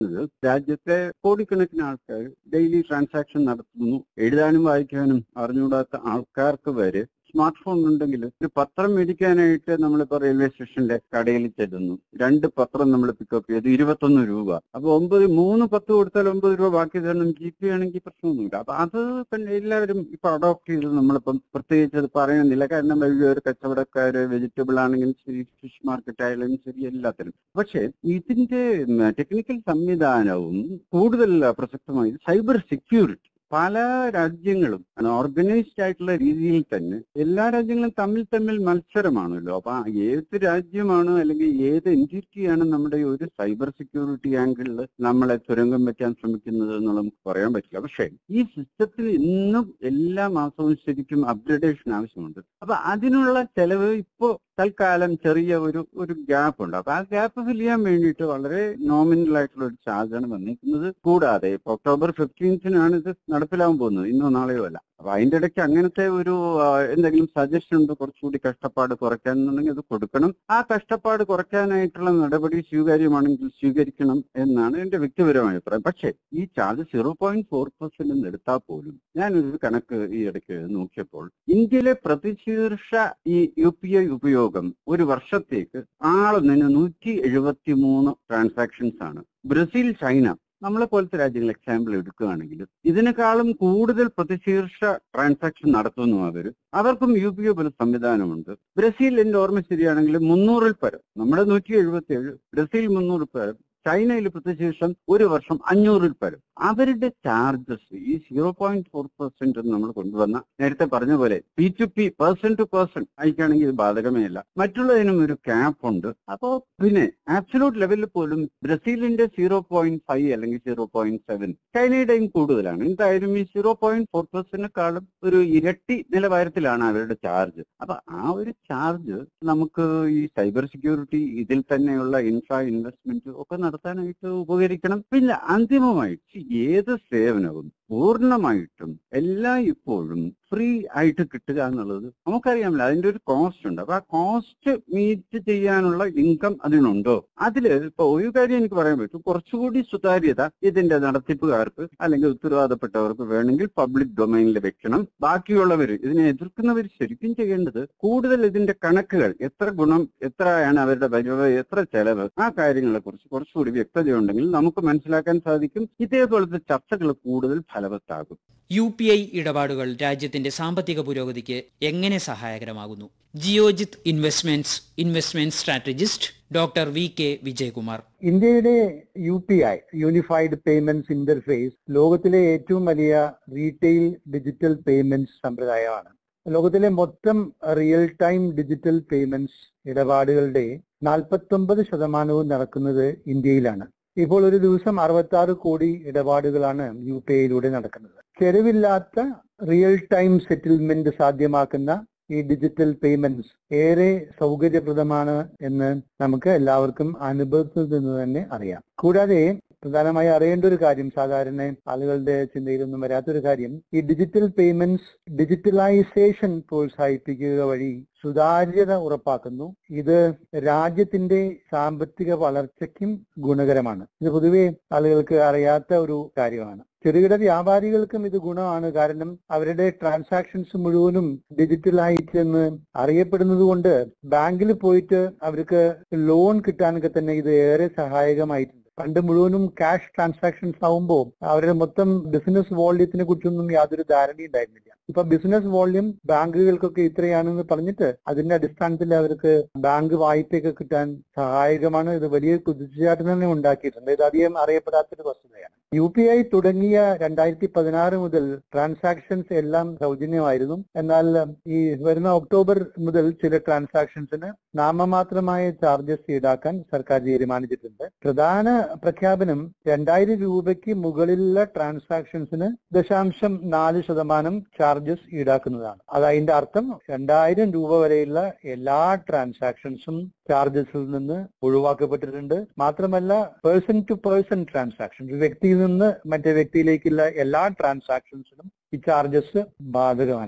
രാജ്യത്തെ കോടിക്കണക്കിന് ആൾക്കാർ ഡെയിലി ട്രാൻസാക്ഷൻ നടത്തുന്നു എഴുതാനും വായിക്കാനും അറിഞ്ഞുകൂടാത്ത ആൾക്കാർക്ക് വരെ സ്മാർട്ട് ഫോൺ ഉണ്ടെങ്കിൽ ഒരു പത്രം മേടിക്കാനായിട്ട് നമ്മളിപ്പോ റെയിൽവേ സ്റ്റേഷനിലെ കടയിൽ ചെല്ലുന്നു രണ്ട് പത്രം നമ്മൾ പിക്കപ്പ് ചെയ്ത് ഇരുപത്തൊന്ന് രൂപ അപ്പൊ ഒമ്പത് മൂന്ന് പത്ത് കൊടുത്താൽ ഒമ്പത് രൂപ ബാക്കി തരണം ജി പേ ആണെങ്കിൽ പ്രശ്നമൊന്നുമില്ല അപ്പൊ അത് പിന്നെ എല്ലാവരും ഇപ്പൊ അഡോപ്റ്റ് ചെയ്ത് നമ്മളിപ്പം പ്രത്യേകിച്ച് അത് പറയുന്നില്ല കാരണം വലിയൊരു കച്ചവടക്കാര് വെജിറ്റബിൾ ആണെങ്കിലും ശരി ഫിഷ് മാർക്കറ്റ് ആയാലും ശരി എല്ലാത്തിനും പക്ഷെ ഇതിന്റെ ടെക്നിക്കൽ സംവിധാനവും കൂടുതൽ പ്രസക്തമായി സൈബർ സെക്യൂരിറ്റി പല രാജ്യങ്ങളും ഓർഗനൈസ്ഡ് ആയിട്ടുള്ള രീതിയിൽ തന്നെ എല്ലാ രാജ്യങ്ങളും തമ്മിൽ തമ്മിൽ മത്സരമാണല്ലോ അപ്പൊ ആ ഏത് രാജ്യമാണ് അല്ലെങ്കിൽ ഏത് എൻറ്റിറ്റിയാണ് നമ്മുടെ ഈ ഒരു സൈബർ സെക്യൂരിറ്റി ആംഗിളിൽ നമ്മളെ തുരങ്കം വെക്കാൻ ശ്രമിക്കുന്നത് എന്നുള്ള നമുക്ക് പറയാൻ പറ്റില്ല പക്ഷേ ഈ സിസ്റ്റത്തിന് ഇന്നും എല്ലാ മാസവും ശരിക്കും അപ്ഗ്രഡേഷൻ ആവശ്യമുണ്ട് അപ്പൊ അതിനുള്ള ചെലവ് ഇപ്പോ തൽക്കാലം ചെറിയ ഒരു ഒരു ഗ്യാപ്പ് ഉണ്ട് അപ്പൊ ആ ഗ്യാപ്പ് ഫിൽ ചെയ്യാൻ വേണ്ടിയിട്ട് വളരെ നോമിനൽ ആയിട്ടുള്ള ഒരു ചാർജാണ് വന്നിരിക്കുന്നത് കൂടാതെ ഇപ്പൊ ഒക്ടോബർ ഫിഫ്റ്റീൻത്തിനാണ് ഇത് നടപ്പിലാവാൻ പോകുന്നത് ഇന്നോ നാളെയോ അല്ല അപ്പൊ അതിന്റെ ഇടയ്ക്ക് അങ്ങനത്തെ ഒരു ആ, എന്തെങ്കിലും സജഷൻ ഉണ്ട് കുറച്ചുകൂടി കഷ്ടപ്പാട് കുറയ്ക്കാൻ എന്നുണ്ടെങ്കിൽ അത് കൊടുക്കണം ആ കഷ്ടപ്പാട് കുറയ്ക്കാനായിട്ടുള്ള നടപടി സ്വീകാര്യമാണെങ്കിൽ സ്വീകരിക്കണം എന്നാണ് എന്റെ വ്യക്തിപരമായ അഭിപ്രായം പക്ഷേ ഈ charge zero point four percent എടുത്താൽ പോലും ഞാനൊരു കണക്ക് ഈ ഇടയ്ക്ക് നോക്കിയപ്പോൾ ഇന്ത്യയിലെ പ്രതിശീർഷ ഈ യു പി ഐ ഉപയോഗം ഒരു വർഷത്തേക്ക് ആളൊന്നിന് നൂറ്റി എഴുപത്തി മൂന്ന് ട്രാൻസാക്ഷൻസ് ആണ് ബ്രസീൽ ചൈന നമ്മളെ പോലത്തെ രാജ്യങ്ങൾ എക്സാമ്പിൾ എടുക്കുകയാണെങ്കിൽ ഇതിനേക്കാളും കൂടുതൽ പ്രതിശീർഷ ട്രാൻസാക്ഷൻ നടത്തുന്നു അവർ അവർക്കും യു പി ഐ പോലെ സംവിധാനമുണ്ട് ബ്രസീൽ എന്റെ ഓർമ്മ ശരിയാണെങ്കിൽ മുന്നൂറിൽ പരം നമ്മുടെ നൂറ്റി എഴുപത്തി ഏഴ് ബ്രസീൽ മുന്നൂറിൽ പരം ചൈനയിൽ പ്രതിശേഷം ഒരു വർഷം അഞ്ഞൂറിൽ പരം അവരുടെ ചാർജസ് ഈ സീറോ പോയിന്റ് ഫോർ പെർസെന്റ് നമ്മൾ കൊണ്ടുവന്ന നേരത്തെ പറഞ്ഞ പോലെ P to P person to person അയക്കുകയാണെങ്കിൽ ഇത് ബാധകമേ അല്ല മറ്റുള്ളതിനും ഒരു ക്യാപ്പ് ഉണ്ട് അപ്പോ പിന്നെ ആബ്സലൂട്ട് ലെവലിൽ പോലും ബ്രസീലിന്റെ സീറോ പോയിന്റ് ഫൈവ് അല്ലെങ്കിൽ സീറോ പോയിന്റ് സെവൻ ചൈനയുടെയും കൂടുതലാണ് എന്തായാലും ഈ സീറോ പോയിന്റ് ഫോർ പെർസെന്റിനെക്കാളും ഒരു ഇരട്ടി നിലവാരത്തിലാണ് അവരുടെ ചാർജ് അപ്പൊ ആ ഒരു ചാർജ് നമുക്ക് ഈ സൈബർ സെക്യൂരിറ്റി ഇതിൽ തന്നെയുള്ള ഇൻഫ്രാ ഇൻവെസ്റ്റ്മെന്റ് ഒക്കെ നടത്താനായിട്ട് ഉപകരിക്കണം പിന്നെ അന്തിമമായിട്ട് ഏത് സേവനവും പൂർണ്ണമായിട്ടും എല്ലാം ഇപ്പോഴും ഫ്രീ ആയിട്ട് കിട്ടുക എന്നുള്ളത് നമുക്കറിയാമല്ലോ അതിന്റെ ഒരു കോസ്റ്റ് ഉണ്ട് അപ്പൊ ആ കോസ്റ്റ് മീറ്റ് ചെയ്യാനുള്ള ഇൻകം അതിനുണ്ടോ അതില് ഇപ്പൊ ഒരു കാര്യം എനിക്ക് പറയാൻ പറ്റും കുറച്ചുകൂടി സുതാര്യത ഇതിന്റെ നടത്തിപ്പുകാർക്ക് അല്ലെങ്കിൽ ഉത്തരവാദപ്പെട്ടവർക്ക് വേണമെങ്കിൽ പബ്ലിക് ഡൊമൈനിൽ വെക്കണം ബാക്കിയുള്ളവർ ഇതിനെ എതിർക്കുന്നവർ ശരിക്കും ചെയ്യേണ്ടത് കൂടുതൽ ഇതിന്റെ കണക്കുകൾ എത്ര ഗുണം എത്രയാണ് അവരുടെ വരവ് എത്ര ചെലവ് ആ കാര്യങ്ങളെ കുറിച്ച് കുറച്ചുകൂടി വ്യക്തതയുണ്ടെങ്കിൽ നമുക്ക് മനസ്സിലാക്കാൻ സാധിക്കും ഇതേപോലത്തെ ചർച്ചകൾ കൂടുതൽ ഫലവത്താകും യു പി ഐ ഇടപാടുകൾ രാജ്യത്തിന്റെ സാമ്പത്തിക പുരോഗതിക്ക് എങ്ങനെ സഹായകരമാകുന്നു Geojit investments investment strategist doctor V K Vijayakumar ഇന്ത്യയുടെ U P I unified payments interface ലോകത്തിലെ ഏറ്റവും വലിയ റീറ്റെയിൽ ഡിജിറ്റൽ പേയ്മെന്റ്സ് സമ്പ്രദായമാണ് ലോകത്തിലെ മൊത്തം റിയൽ ടൈം ഡിജിറ്റൽ പേയ്മെന്റ്സ് ഇടപാടുകളുടെ നാൽപ്പത്തൊമ്പത് ശതമാനവും നടക്കുന്നത് ഇന്ത്യയിലാണ് ഇപ്പോൾ ഒരു ദിവസം അറുപത്തി ആറ് കോടി ഇടപാടുകളാണ് യു പി ഐയിലൂടെ നടക്കുന്നത് ചെലവില്ലാത്ത റിയൽ ടൈം സെറ്റിൽമെന്റ് സാധ്യമാക്കുന്ന ഈ ഡിജിറ്റൽ പേയ്മെന്റ്സ് ഏറെ സൗകര്യപ്രദമാണ് എന്ന് നമുക്ക് എല്ലാവർക്കും അനുഭവത്തിൽ നിന്ന് തന്നെ അറിയാം കൂടാതെ പ്രധാനമായി അറിയേണ്ട ഒരു കാര്യം സാധാരണ ആളുകളുടെ ചിന്തയിലൊന്നും വരാത്തൊരു കാര്യം ഈ ഡിജിറ്റൽ പേയ്മെന്റ്സ് ഡിജിറ്റലൈസേഷൻ പ്രോത്സാഹിപ്പിക്കുക വഴി സുതാര്യത ഉറപ്പാക്കുന്നു ഇത് രാജ്യത്തിന്റെ സാമ്പത്തിക വളർച്ചയ്ക്കും ഗുണകരമാണ് ഇത് പൊതുവെ ആളുകൾക്ക് അറിയാത്ത ഒരു കാര്യമാണ് ചെറുകിട വ്യാപാരികൾക്കും ഇത് ഗുണമാണ് കാരണം അവരുടെ ട്രാൻസാക്ഷൻസ് മുഴുവനും ഡിജിറ്റലായിട്ട് എന്ന് അറിയപ്പെടുന്നത് കൊണ്ട് ബാങ്കിൽ പോയിട്ട് അവർക്ക് ലോൺ കിട്ടാനൊക്കെ തന്നെ ഇത് ഏറെ സഹായകമായിട്ടുണ്ട് പണ്ട് മുഴുവനും ക്യാഷ് ട്രാൻസാക്ഷൻസ് ആവുമ്പോൾ അവരുടെ മൊത്തം ബിസിനസ് വോള്യത്തിനെ കുറിച്ചൊന്നും യാതൊരു ധാരണയും ഉണ്ടായിരുന്നില്ല ഇപ്പൊ ബിസിനസ് വോള്യം ബാങ്കുകൾക്കൊക്കെ ഇത്രയാണെന്ന് പറഞ്ഞിട്ട് അതിന്റെ അടിസ്ഥാനത്തിൽ അവർക്ക് ബാങ്ക് വായ്പയൊക്കെ കിട്ടാൻ സഹായകമാണ് ഇത് വലിയ കുതിച്ചുചാട്ടം തന്നെ ഉണ്ടാക്കിയിട്ടുണ്ട് ഇത് അധികം അറിയപ്പെടാത്തൊരു വസ്തുതയാണ് യു പി ഐ തുടങ്ങിയ രണ്ടായിരത്തി പതിനാറ് മുതൽ ട്രാൻസാക്ഷൻസ് എല്ലാം സൗജന്യമായിരുന്നു എന്നാൽ ഈ വരുന്ന ഒക്ടോബർ മുതൽ ചില ട്രാൻസാക്ഷൻസിന് നാമമാത്രമായ ചാർജസ് ഈടാക്കാൻ സർക്കാർ തീരുമാനിച്ചിട്ടുണ്ട് പ്രധാന പ്രഖ്യാപനം രണ്ടായിരം രൂപയ്ക്ക് മുകളിലുള്ള ട്രാൻസാക്ഷൻസിന് ദശാംശം നാല് ശതമാനം ചാർജസ് ഈടാക്കുന്നതാണ് അത് അതിന്റെ അർത്ഥം രണ്ടായിരം രൂപ വരെയുള്ള എല്ലാ ട്രാൻസാക്ഷൻസും ചാർജസിൽ നിന്ന് ഒഴിവാക്കപ്പെട്ടിട്ടുണ്ട് മാത്രമല്ല പേഴ്സൺ ടു പേഴ്സൺ ട്രാൻസാക്ഷൻ ഒരു വ്യക്തിയിൽ നിന്ന് മറ്റേ വ്യക്തിയിലേക്കുള്ള എല്ലാ ട്രാൻസാക്ഷൻസിനും ഈ ചാർജസ് ബാധകമല്ല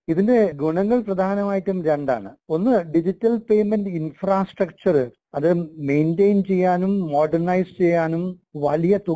ഇതിന്റെ ഗുണങ്ങൾ പ്രധാനമായിട്ടും രണ്ടാണ് ഒന്ന് ഡിജിറ്റൽ പേയ്മെന്റ് ഇൻഫ്രാസ്ട്രക്ചർ അത് മെയിൻറ്റെയിൻ ചെയ്യാനും മോഡേണൈസ് ചെയ്യാനും വലിയ തുക